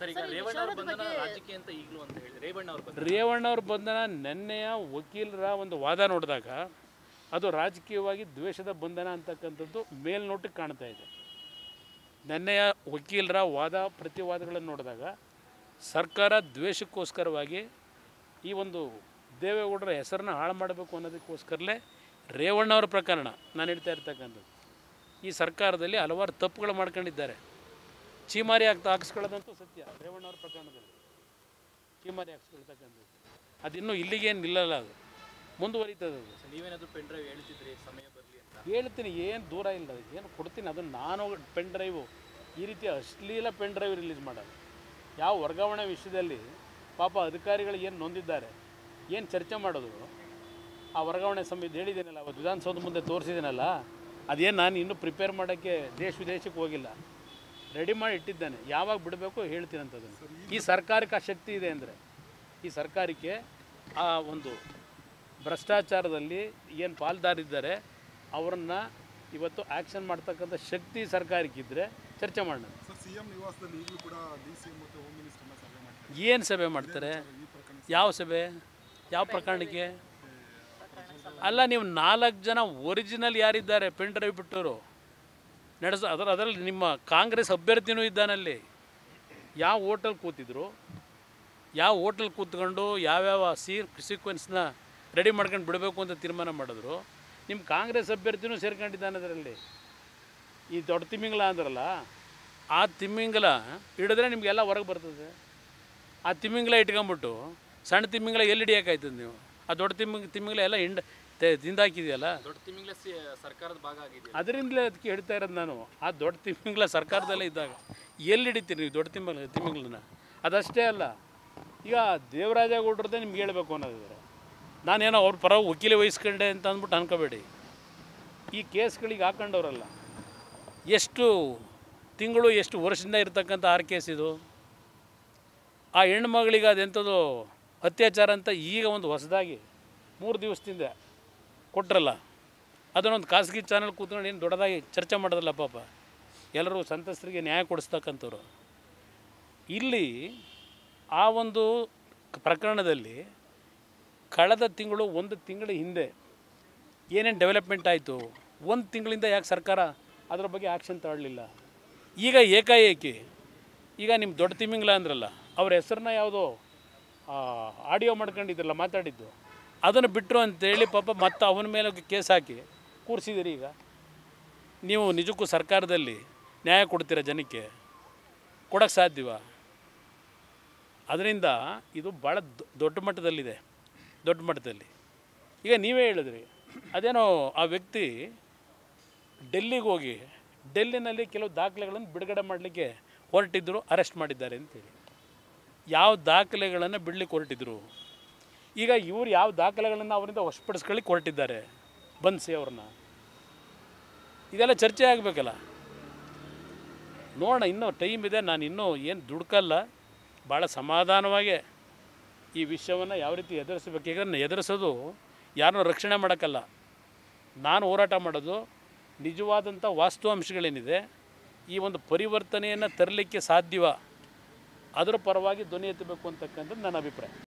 sir ಈಗ ರೇವಣ್ಣ ಅವ್ರ ಬಂಧನ ರಾಜಕೀಯ ಅಂತ ಈಗಲೂ ಅಂತ ಹೇಳಿ ರೇವಣ್ಣ ಅವ್ರ ಬಂಧನ ರೇವಣ್ಣವ್ರ ಬಂಧನ ನೆನ್ನೆಯ ವಕೀಲರ ಒಂದು ವಾದ ನೋಡಿದಾಗ ಅದು ರಾಜಕೀಯವಾಗಿ ದ್ವೇಷದ ಬಂಧನ ಅಂತಕ್ಕಂಥದ್ದು ಮೇಲ್ನೋಟಕ್ಕೆ ಕಾಣ್ತಾ ಇದೆ ನೆನ್ನೆಯ ವಕೀಲರ ವಾದ ಪ್ರತಿವಾದಗಳನ್ನು ನೋಡಿದಾಗ ಸರ್ಕಾರ ದ್ವೇಷಕ್ಕೋಸ್ಕರವಾಗಿ ಈ ಒಂದು ದೇವೇಗೌಡರ ಹೆಸರನ್ನ ಹಾಳು ಮಾಡಬೇಕು ಅನ್ನೋದಕ್ಕೋಸ್ಕರಲೇ ರೇವಣ್ಣವ್ರ ಪ್ರಕರಣ ನಾನು ಹೇಳ್ತಾ ಇರ್ತಕ್ಕಂಥದ್ದು ಈ ಸರ್ಕಾರದಲ್ಲಿ ಹಲವಾರು ತಪ್ಪುಗಳು ಮಾಡ್ಕೊಂಡಿದ್ದಾರೆ ಚೀಮಾರಿ ಆಗ್ತಾ ಹಾಕಿಸ್ಕೊಳ್ಳೋದಂತೂ ಸತ್ಯ ರೇವಣ್ಣವ್ರ ಪ್ರಕರಣದಲ್ಲಿ ಚೀಮಾರಿ ಹಾಕ್ಸ್ಕೊಳ್ತಕ್ಕಂಥದ್ದು ಅದಿನ್ನೂ ಇಲ್ಲಿಗೇನು ನಿಲ್ಲಲ್ಲ ಅದು ಮುಂದುವರಿತದೆ ಅದು ಸರ್ ನೀವೇನಾದ್ರೂ ಪೆನ್ ಡ್ರೈವ್ ಹೇಳ್ತಿದ್ರಿ ಸಮಯ ಬರಲಿ ಅಂತ ಹೇಳ್ತೀನಿ ಏನು ದೂರ ಇಲ್ಲ ಏನು ಕೊಡ್ತೀನಿ ಅದನ್ನು ನಾನು ಪೆನ್ ಡ್ರೈವು ಈ ರೀತಿ ಅಶ್ಲೀಲ ಪೆನ್ ಡ್ರೈವ್ ರಿಲೀಸ್ ಮಾಡೋದು ಯಾವ ವರ್ಗಾವಣೆ ವಿಷಯದಲ್ಲಿ ಪಾಪ ಅಧಿಕಾರಿಗಳು ಏನು ನೊಂದಿದ್ದಾರೆ ಏನು ಚರ್ಚೆ ಮಾಡೋದು ಆ ವರ್ಗಾವಣೆ ಸಮಿತಿ ಹೇಳಿದ್ದೀನಲ್ಲ ಅವತ್ತು ವಿಧಾನಸೌಧ ಮುಂದೆ ತೋರಿಸಿದ್ದೀನಲ್ಲ ಅದೇನು ನಾನು ಇನ್ನೂ ಪ್ರಿಪೇರ್ ಮಾಡೋಕ್ಕೆ ದೇಶ ವಿದೇಶಕ್ಕೆ ಹೋಗಿಲ್ಲ ರೆಡಿ ಮಾಡಿ ಇಟ್ಟಿದ್ದೇನೆ ಯಾವಾಗ ಬಿಡಬೇಕು ಹೇಳ್ತೀನಿ ಅಂತದನ್ನು ಈ ಸರ್ಕಾರಕ್ಕೆ ಆ ಶಕ್ತಿ ಇದೆ ಅಂದರೆ ಈ ಸರ್ಕಾರಕ್ಕೆ ಆ ಒಂದು ಭ್ರಷ್ಟಾಚಾರದಲ್ಲಿ ಏನು ಪಾಲ್ದಾರಿದ್ದಾರೆ ಅವರನ್ನು ಇವತ್ತು ಆ್ಯಕ್ಷನ್ ಮಾಡ್ತಕ್ಕಂಥ ಶಕ್ತಿ ಸರ್ಕಾರಕ್ಕಿದ್ದರೆ ಚರ್ಚೆ ಮಾಡೋಣ ಸರ್ ಸಿಎಂ ನಿವಾಸದಲ್ಲಿ ಈಗಲೂ ಕೂಡ ಡಿ ಸಿ ಮತ್ತು ಹೋಮ್ ಮಿನಿಸ್ಟರ್ನ ಸಭೆ ಮಾಡ್ತಾರೆ ಏನು ಸಭೆ ಮಾಡ್ತಾರೆ ಈ ಪ್ರಕರಣ ಯಾವ ಸಭೆ ಯಾವ ಪ್ರಕರಣಕ್ಕೆ ಅಲ್ಲ ನೀವು ನಾಲ್ಕು ಜನ ಒರಿಜಿನಲ್ ಯಾರಿದ್ದಾರೆ ಪೆನ್ ಡ್ರೈವ್ ಬಿಟ್ಟವರು ನಡೆಸ ಅದರ ಅದರಲ್ಲಿ ನಿಮ್ಮ ಕಾಂಗ್ರೆಸ್ ಅಭ್ಯರ್ಥಿನೂ ಇದ್ದಾನಲ್ಲಿ ಯಾವ ಹೋಟೆಲ್ ಕೂತಿದ್ರು ಯಾವ ಹೋಟೆಲ್ ಕೂತ್ಕೊಂಡು ಯಾವ್ಯಾವ ಸೀ ಸೀಕ್ವೆನ್ಸ್ನ ರೆಡಿ ಮಾಡ್ಕೊಂಡು ಬಿಡಬೇಕು ಅಂತ ತೀರ್ಮಾನ ಮಾಡಿದ್ರು ನಿಮ್ಮ ಕಾಂಗ್ರೆಸ್ ಅಭ್ಯರ್ಥಿನೂ ಸೇರ್ಕೊಂಡಿದ್ದಾನೆ ಅದರಲ್ಲಿ ಈ ದೊಡ್ಡ ತಿಮ್ಮಿಂಗಲ ಅಂದ್ರಲ್ಲ ಆ ತಿಮ್ಮಿಂಗಲ ಹಿಡಿದ್ರೆ ನಿಮಗೆಲ್ಲ ಹೊರಗೆ ಬರ್ತದೆ ಆ ತಿಮ್ಮಿಂಗಲ ಇಟ್ಕೊಂಬಿಟ್ಟು ಸಣ್ಣ ತಿಮ್ಮಿಂಗಲ ಎಲ್ಲಿ ಹಿಡಿಯೋಕ್ಕಾಯ್ತದೆ ನೀವು ಆ ದೊಡ್ಡ ತಿಮ್ಮಿಂಗ್ ತಿಮ್ಮಿಂಗಲ ಎಲ್ಲ ಹಿಂಡ್ ತೆ- ತಿಂದಾಕಿದೆಯಲ್ಲ ದೊಡ್ಡ ತಿಂಗಳ ಸರ್ಕಾರದ ಭಾಗ ಆಗಿದೆಯಲ್ಲ ಅದರಿಂದಲೇ ಅದಕ್ಕೆ ಹೇಳ್ತಾ ಇರೋದು ನಾನು ಆ ದೊಡ್ಡ ತಿಮ್ಮಿಂಗಲ ಸರ್ಕಾರದಲ್ಲೇ ಇದ್ದಾಗ ಎಲ್ಲಿ ಹಿಡಿತೀರಿ ನೀವು ದೊಡ್ಡ ತಿಮ್ಮಂಗ್ಲ ತಿಮ್ಮಿಂಗ್ಲನ್ನ ಅದಷ್ಟೇ ಅಲ್ಲ ಈಗ ದೇವರಾಜೇಗೌಡ್ರದ್ದೇ ನಿಮ್ಗೆ ಹೇಳಬೇಕು ಅನ್ನೋದಿದ್ರೆ ನಾನೇನೋ ಅವ್ರ ಪರ ವಕೀಲಿ ವಹಿಸ್ಕೊಂಡೆ ಅಂತ ಅಂದ್ಬಿಟ್ಟು ಅನ್ಕೋಬೇಡಿ ಈ ಕೇಸ್ಗಳಿಗೆ ಹಾಕೊಂಡವ್ರಲ್ಲ ಎಷ್ಟು ತಿಂಗಳು ಎಷ್ಟು ವರ್ಷದಿಂದ ಇರ್ತಕ್ಕಂಥ ಆರ್ ಕೇಸ್ ಇದು ಆ ಹೆಣ್ಮಗಳಿಗೆ ಅದೆಂಥದ್ದು ಅತ್ಯಾಚಾರ ಅಂತ ಈಗ ಒಂದು ಹೊಸದಾಗಿ ಮೂರು ದಿವಸದಿಂದ ಕೊಟ್ರಲ್ಲ ಅದನ್ನೊಂದು ಖಾಸಗಿ ಚಾನಲ್ ಕೂತ್ಕೊಂಡು ಏನು ದೊಡ್ಡದಾಗಿ ಚರ್ಚೆ ಮಾಡೋದಲ್ಲ ಪಾಪ ಎಲ್ಲರೂ ಸಂತ್ರಸ್ತರಿಗೆ ನ್ಯಾಯ ಕೊಡಿಸ್ತಕ್ಕಂಥವ್ರು ಇಲ್ಲಿ ಆ ಒಂದು ಪ್ರಕರಣದಲ್ಲಿ ಕಳೆದ ತಿಂಗಳು ಒಂದು ತಿಂಗಳ ಹಿಂದೆ ಏನೇನು ಡೆವಲಪ್ಮೆಂಟ್ ಆಯಿತು ಒಂದು ತಿಂಗಳಿಂದ ಯಾಕೆ ಸರ್ಕಾರ ಅದರ ಬಗ್ಗೆ ಆ್ಯಕ್ಷನ್ ತಗೊಳ್ಳಿಲ್ಲ ಈಗ ಏಕಾಏಕಿ ಈಗ ನಿಮ್ಮ ದೊಡ್ಡ ತಿಮ್ಮಿಂಗ್ಲ ಅಂದ್ರಲ್ಲ ಅವ್ರ ಹೆಸರನ್ನ ಯಾವುದೋ ಆಡಿಯೋ ಮಾಡ್ಕೊಂಡಿದ್ರಲ್ಲ ಮಾತಾಡಿದ್ದು ಅದನ್ನು ಬಿಟ್ಟರು ಅಂತೇಳಿ ಪಾಪ ಮತ್ತೆ ಅವನ ಮೇಲೆ ಕೇಸ್ ಹಾಕಿ ಕೂರಿಸಿದಿರಿ ಈಗ ನೀವು ನಿಜಕ್ಕೂ ಸರ್ಕಾರದಲ್ಲಿ ನ್ಯಾಯ ಕೊಡ್ತೀರಾ ಜನಕ್ಕೆ ಕೊಡೋಕ್ಕೆ ಸಾಧ್ಯವಾ ಅದರಿಂದ ಇದು ಭಾಳ ದೊ- ದೊಡ್ಡ ಮಟ್ಟದಲ್ಲಿದೆ ದೊಡ್ಡ ಮಟ್ಟದಲ್ಲಿ ಈಗ ನೀವೇ ಹೇಳಿದ್ರಿ ಅದೇನೋ ಆ ವ್ಯಕ್ತಿ ಡೆಲ್ಲಿಗೆ ಹೋಗಿ ಡೆಲ್ಲಿನಲ್ಲಿ ಕೆಲವು ದಾಖಲೆಗಳನ್ನು ಬಿಡುಗಡೆ ಮಾಡಲಿಕ್ಕೆ ಹೊರಟಿದ್ದರು ಅರೆಸ್ಟ್ ಮಾಡಿದ್ದಾರೆ ಅಂತೇಳಿ ಯಾವ ದಾಖಲೆಗಳನ್ನು ಬಿಡ್ಲಿಕ್ಕೆ ಹೊರಟಿದ್ರು ಈಗ ಇವ್ರು ಯಾವ ದಾಖಲೆಗಳನ್ನು ಅವರಿಂದ ವಶಪಡಿಸ್ಕೊಳ್ಳಿಕ್ಕೆ ಹೊರಟಿದ್ದಾರೆ ಬನ್ಸಿ ಅವ್ರನ್ನ ಇದೆಲ್ಲ ಚರ್ಚೆ ಆಗಬೇಕಲ್ಲ ನೋಡೋಣ ಇನ್ನೂ ಟೈಮ್ ಇದೆ ನಾನು ಇನ್ನೂ ಏನು ದುಡ್ಕಲ್ಲ ಭಾಳ ಸಮಾಧಾನವಾಗಿ ಈ ವಿಷಯವನ್ನು ಯಾವ ರೀತಿ ಎದುರಿಸಬೇಕು ಈಗ ಎದುರಿಸೋದು ಯಾರನ್ನೂ ರಕ್ಷಣೆ ಮಾಡೋಕ್ಕಲ್ಲ ನಾನು ಹೋರಾಟ ಮಾಡೋದು ನಿಜವಾದಂಥ ವಾಸ್ತವಾಂಶಗಳೇನಿದೆ ಈ ಒಂದು ಪರಿವರ್ತನೆಯನ್ನು ತರಲಿಕ್ಕೆ ಸಾಧ್ಯವ ಅದರ ಪರವಾಗಿ ಧ್ವನಿ ಎತ್ತಬೇಕು ಅಂತಕ್ಕಂಥದ್ದು ನನ್ನ ಅಭಿಪ್ರಾಯ